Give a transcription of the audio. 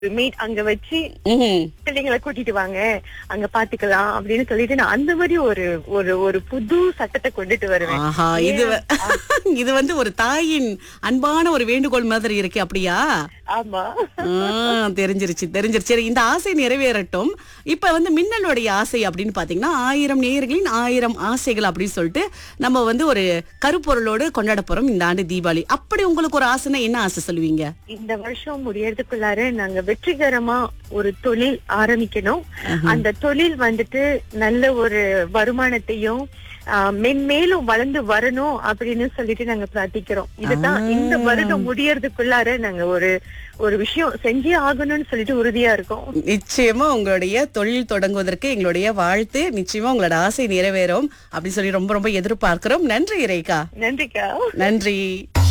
Meet அங்க வச்சு ம்ஹும். பிள்ளைங்களை கூட்டிட்டு வாங்க அங்க பாத்துக்கலாம் அப்படின்னு சொல்லிட்டு நான் அந்த மாதிரி ஒரு ஒரு ஒரு புது சட்டத்தை கொண்டுட்டு வருவேன் ஆஹா இது வ- இது வந்து ஒரு தாயின் அன்பான ஒரு வேண்டுகோள் மாதிரி இருக்கு அப்படியா ஆமா ஆ, தெரிஞ்சிருச்சு தெரிஞ்சிருச்சு சரி இந்த ஆசை நிறைவேறட்டும் இப்ப வந்து மின்னலுடைய ஆசை அப்படின்னு பாத்தீங்கன்னா ஆயிரம் நேயர்களின் ஆயிரம் ஆசைகள் அப்படின்னு சொல்லிட்டு நம்ம வந்து ஒரு கருப்பொருளோடு கொண்டாட போறோம் இந்த ஆண்டு தீபாவளி அப்படி உங்களுக்கு ஒரு ஆசைன்னா என்ன ஆசை சொல்லுவீங்க இந்த வருஷம் முடியறதுக்குள்ளார நாங்க வெற்றிகரமா ஒரு தொழில் ஆரம்பிக்கணும் அந்த தொழில் வந்துட்டு நல்ல ஒரு வருமானத்தையும் ஆஹ், மென்மேலும் வளர்ந்து வரணும் அப்படின்னு சொல்லிட்டு நாங்க பிரார்த்திக்கிறோம் இதுதான் இந்த வருடம் முடியறதுக்குள்ளார நாங்க ஒரு ஒரு விஷயம் செஞ்சே ஆகணும்னு சொல்லிட்டு உறுதியா இருக்கோம் நிச்சயமா உங்களுடைய தொழில் தொடங்குவதற்கு எங்களுடைய வாழ்த்து நிச்சயமா உங்களோட ஆசை நிறைவேறும் அப்படின்னு சொல்லி ரொம்ப ரொம்ப எதிர்பார்க்கிறோம் நன்றி ரேகா நன்றிக்கா நன்றி